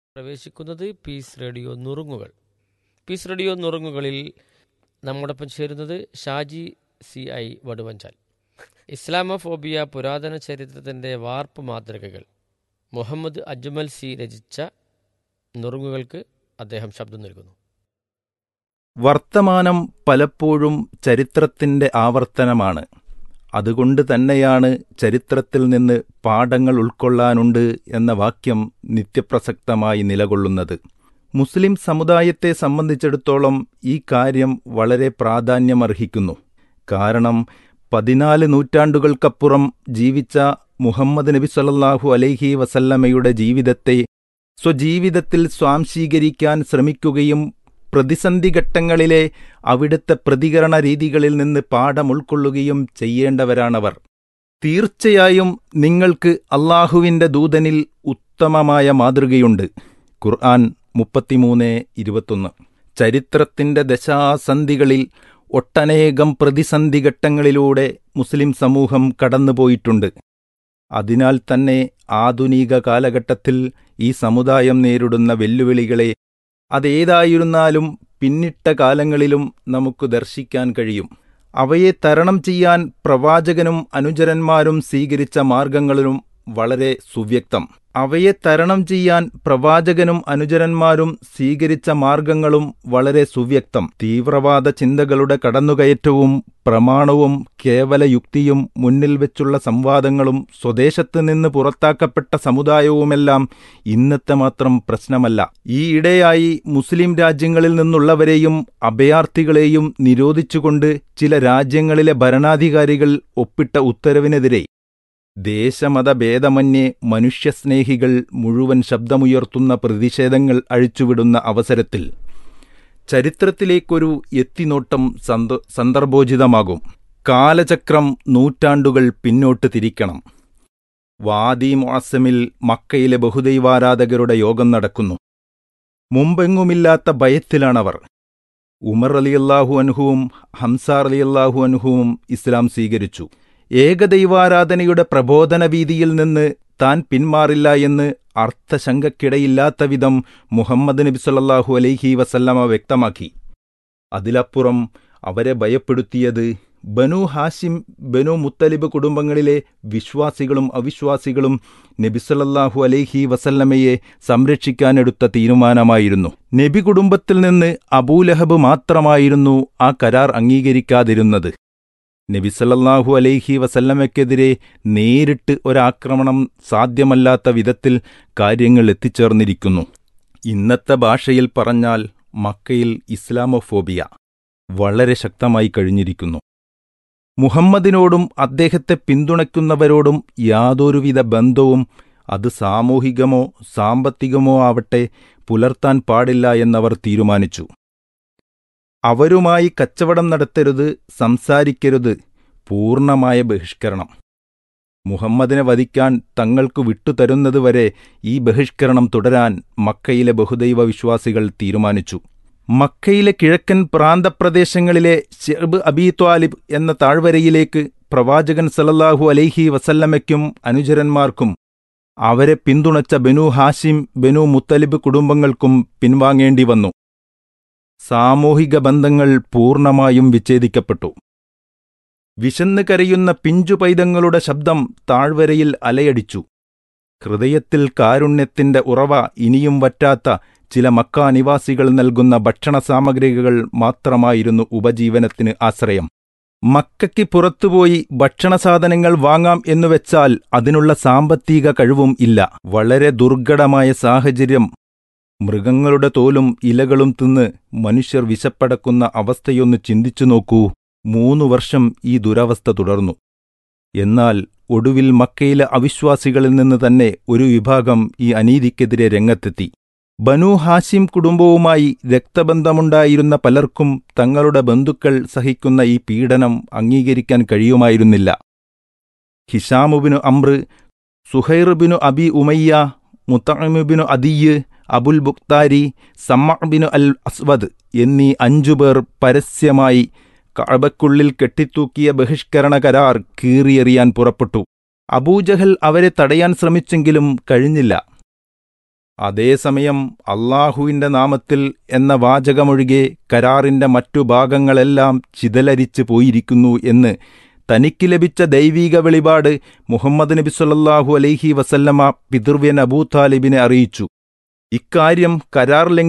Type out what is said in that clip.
പ്രവേശിക്കുന്നത് peace radio നുറുങ്ങുകൾ peace radio നുറുങ്ങുകളിൽ നമ്മോടൊപ്പം ചേരുന്നത് Shaji C I Vaduvanchal Islamophobia പുരാതന ചരിത്രത്തിൻ്റെ വാർപ്പ് മാതൃകകൾ മുഹമ്മദ് അജ്മൽ സി രചിച്ച നുറുങ്ങുകൾക്ക് അദ്ദേഹം ശബ്ദം നൽകുന്നു വർത്തമാനം പലപ്പോഴും ചരിത്രത്തിന്റെ ആവർത്തനമാണ് അതുകൊണ്ട് തന്നെയാണ് ചരിത്രത്തിൽ നിന്ന് പാഠങ്ങൾ ഉൾക്കൊള്ളാനുണ്ട് എന്ന വാക്യം നിത്യപ്രസക്തമായി നിലകൊള്ളുന്നത് മുസ്ലിം സമുദായത്തെ സംബന്ധിച്ചിടത്തോളം ഈ കാര്യം വളരെ പ്രാധാന്യമർഹിക്കുന്നു കാരണം പതിനാല് നൂറ്റാണ്ടുകൾക്കപ്പുറം ജീവിച്ച മുഹമ്മദ് നബി സല്ലല്ലാഹു അലൈഹി വസല്ലമയുടെ ജീവിതത്തെ സ്വജീവിതത്തിൽ സ്വാംശീകരിക്കാൻ ശ്രമിക്കുകയും പ്രതിസന്ധി ഘട്ടങ്ങളിലെ അവിടുത്തെ പ്രതികരണ രീതികളിൽ നിന്ന് പാഠം ഉൾക്കൊള്ളുകയും ചെയ്യേണ്ടവരാണവർ തീർച്ചയായും നിങ്ങൾക്ക് അള്ളാഹുവിന്റെ ദൂതനിൽ ഉത്തമമായ മാതൃകയുണ്ട് ഖുർആൻ മുപ്പത്തിമൂന്ന് ഇരുപത്തൊന്ന് ചരിത്രത്തിന്റെ ദശാസന്ധികളിൽ ഒട്ടനേകം പ്രതിസന്ധി ഘട്ടങ്ങളിലൂടെ മുസ്ലിം സമൂഹം കടന്നുപോയിട്ടുണ്ട് അതിനാൽ തന്നെ ആധുനിക കാലഘട്ടത്തിൽ ഈ സമുദായം നേരിടുന്ന വെല്ലുവിളികളെ അതേതായിരുന്നാലും പിന്നിട്ട കാലങ്ങളിലും നമുക്ക് ദർശിക്കാൻ കഴിയും അവയെ തരണം ചെയ്യാൻ പ്രവാചകനും അനുചരന്മാരും സ്വീകരിച്ച മാർഗങ്ങളിലും വളരെ സുവ്യക്തം അവയെ തരണം ചെയ്യാൻ പ്രവാചകനും അനുചരന്മാരും സ്വീകരിച്ച മാർഗങ്ങളും വളരെ സുവ്യക്തം തീവ്രവാദ ചിന്തകളുടെ കടന്നുകയറ്റവും പ്രമാണവും കേവല യുക്തിയും മുന്നിൽ വെച്ചുള്ള സംവാദങ്ങളും സ്വദേശത്ത് നിന്ന് പുറത്താക്കപ്പെട്ട സമുദായവുമെല്ലാം ഇന്നത്തെ മാത്രം പ്രശ്നമല്ല ഈയിടെയായി മുസ്ലിം രാജ്യങ്ങളിൽ നിന്നുള്ളവരെയും അഭയാർത്ഥികളെയും നിരോധിച്ചുകൊണ്ട് ചില രാജ്യങ്ങളിലെ ഭരണാധികാരികൾ ഒപ്പിട്ട ഉത്തരവിനെതിരെ ദേശമതഭേദമന്യേ മനുഷ്യസ്നേഹികൾ മുഴുവൻ ശബ്ദമുയർത്തുന്ന പ്രതിഷേധങ്ങൾ അഴിച്ചുവിടുന്ന അവസരത്തിൽ ചരിത്രത്തിലേക്കൊരു എത്തിനോട്ടം സന്ദ സന്ദർഭോചിതമാകും കാലചക്രം നൂറ്റാണ്ടുകൾ പിന്നോട്ട് തിരിക്കണം വാദി മൊഅസമിൽ മക്കയിലെ ബഹുദൈവാരാധകരുടെ യോഗം നടക്കുന്നു മുമ്പെങ്ങുമില്ലാത്ത ഭയത്തിലാണവർ ഉമർ അലിയല്ലാഹു അൻഹുവും ഹംസാർ അലിയല്ലാഹു അൻഹുവും ഇസ്ലാം സ്വീകരിച്ചു ഏകദൈവാരാധനയുടെ പ്രബോധന വീതിയിൽ നിന്ന് താൻ പിന്മാറില്ല എന്ന് അർത്ഥശങ്കക്കിടയില്ലാത്ത വിധം മുഹമ്മദ് നബി സല്ലല്ലാഹു അലൈഹി വസല്ലമ വ്യക്തമാക്കി അതിലപ്പുറം അവരെ ഭയപ്പെടുത്തിയത് ബനു ഹാഷിം ബനു മുത്തലിബ് കുടുംബങ്ങളിലെ വിശ്വാസികളും അവിശ്വാസികളും നബി സല്ലല്ലാഹു അലൈഹി വസല്ലമയെ സംരക്ഷിക്കാനെടുത്ത തീരുമാനമായിരുന്നു നബി കുടുംബത്തിൽ നിന്ന് അബൂലഹബ് മാത്രമായിരുന്നു ആ കരാർ അംഗീകരിക്കാതിരുന്നത് നബി സല്ലല്ലാഹു അലൈഹി വസല്ലമയ്ക്കെതിരെ നേരിട്ട് ഒരാക്രമണം സാധ്യമല്ലാത്ത വിധത്തിൽ കാര്യങ്ങൾ എത്തിച്ചേർന്നിരിക്കുന്നു ഇന്നത്തെ ഭാഷയിൽ പറഞ്ഞാൽ മക്കയിൽ ഇസ്ലാമോഫോബിയ വളരെ ശക്തമായി കഴിഞ്ഞിരിക്കുന്നു മുഹമ്മദിനോടും അദ്ദേഹത്തെ പിന്തുണയ്ക്കുന്നവരോടും യാതൊരുവിധ ബന്ധവും അത് സാമൂഹികമോ സാമ്പത്തികമോ ആവട്ടെ പുലർത്താൻ പാടില്ല എന്നവർ തീരുമാനിച്ചു അവരുമായി കച്ചവടം നടത്തരുത് സംസാരിക്കരുത് പൂർണ്ണമായ ബഹിഷ്കരണം മുഹമ്മദിനെ വധിക്കാൻ തങ്ങൾക്ക് വിട്ടുതരുന്നതുവരെ ഈ ബഹിഷ്കരണം തുടരാൻ മക്കയിലെ ബഹുദൈവ വിശ്വാസികൾ തീരുമാനിച്ചു മക്കയിലെ കിഴക്കൻ പ്രാന്തപ്രദേശങ്ങളിലെ ഷെർബ് അബി ത്വാലിബ് എന്ന താഴ്വരയിലേക്ക് പ്രവാചകൻ സലല്ലാഹു അലൈഹി വസല്ലമയ്ക്കും അനുചരന്മാർക്കും അവരെ പിന്തുണച്ച ബനു ഹാഷിം ബനു മുത്തലിബ് കുടുംബങ്ങൾക്കും പിൻവാങ്ങേണ്ടി വന്നു സാമൂഹിക ബന്ധങ്ങൾ പൂർണ്ണമായും വിച്ഛേദിക്കപ്പെട്ടു വിശന്ന് കരയുന്ന പിഞ്ചു പൈതങ്ങളുടെ ശബ്ദം താഴ്വരയിൽ അലയടിച്ചു ഹൃദയത്തിൽ കാരുണ്യത്തിന്റെ ഉറവ ഇനിയും വറ്റാത്ത ചില മക്കാ നിവാസികൾ നൽകുന്ന ഭക്ഷണ സാമഗ്രികൾ മാത്രമായിരുന്നു ഉപജീവനത്തിന് ആശ്രയം മക്കയ്ക്ക് പുറത്തുപോയി ഭക്ഷണസാധനങ്ങൾ വാങ്ങാം എന്നുവെച്ചാൽ അതിനുള്ള സാമ്പത്തിക കഴിവും ഇല്ല വളരെ ദുർഘടമായ സാഹചര്യം മൃഗങ്ങളുടെ തോലും ഇലകളും തിന്ന് മനുഷ്യർ വിശപ്പടക്കുന്ന അവസ്ഥയൊന്ന് ചിന്തിച്ചു നോക്കൂ മൂന്നു വർഷം ഈ ദുരവസ്ഥ തുടർന്നു എന്നാൽ ഒടുവിൽ മക്കയിലെ അവിശ്വാസികളിൽ നിന്ന് തന്നെ ഒരു വിഭാഗം ഈ അനീതിക്കെതിരെ രംഗത്തെത്തി ബനു ഹാഷിം കുടുംബവുമായി രക്തബന്ധമുണ്ടായിരുന്ന പലർക്കും തങ്ങളുടെ ബന്ധുക്കൾ സഹിക്കുന്ന ഈ പീഡനം അംഗീകരിക്കാൻ കഴിയുമായിരുന്നില്ല ഹിഷാമുബിനു അമ്ര് സുഹൈറുബിനു അബി ഉമയ്യ മുത്തമിബിനു അദിയ് അബുൽ ബുക്താരി സമ്മബിനു അൽ അസ്വദ് എന്നീ അഞ്ചുപേർ പരസ്യമായി കഅബക്കുള്ളിൽ കെട്ടിത്തൂക്കിയ ബഹിഷ്കരണ കരാർ കീറിയെറിയാൻ പുറപ്പെട്ടു അബൂജഹൽ അവരെ തടയാൻ ശ്രമിച്ചെങ്കിലും കഴിഞ്ഞില്ല അതേസമയം അള്ളാഹുവിന്റെ നാമത്തിൽ എന്ന വാചകമൊഴികെ കരാറിന്റെ മറ്റു ഭാഗങ്ങളെല്ലാം ചിതലരിച്ചു പോയിരിക്കുന്നു എന്ന് തനിക്ക് ലഭിച്ച ദൈവീക വെളിപാട് മുഹമ്മദ് നബി സല്ലല്ലാഹു അലൈഹി വസല്ലമ പിതൃവ്യൻ അബൂ താലിബിനെ അറിയിച്ചു ഇക്കാര്യം കരാർ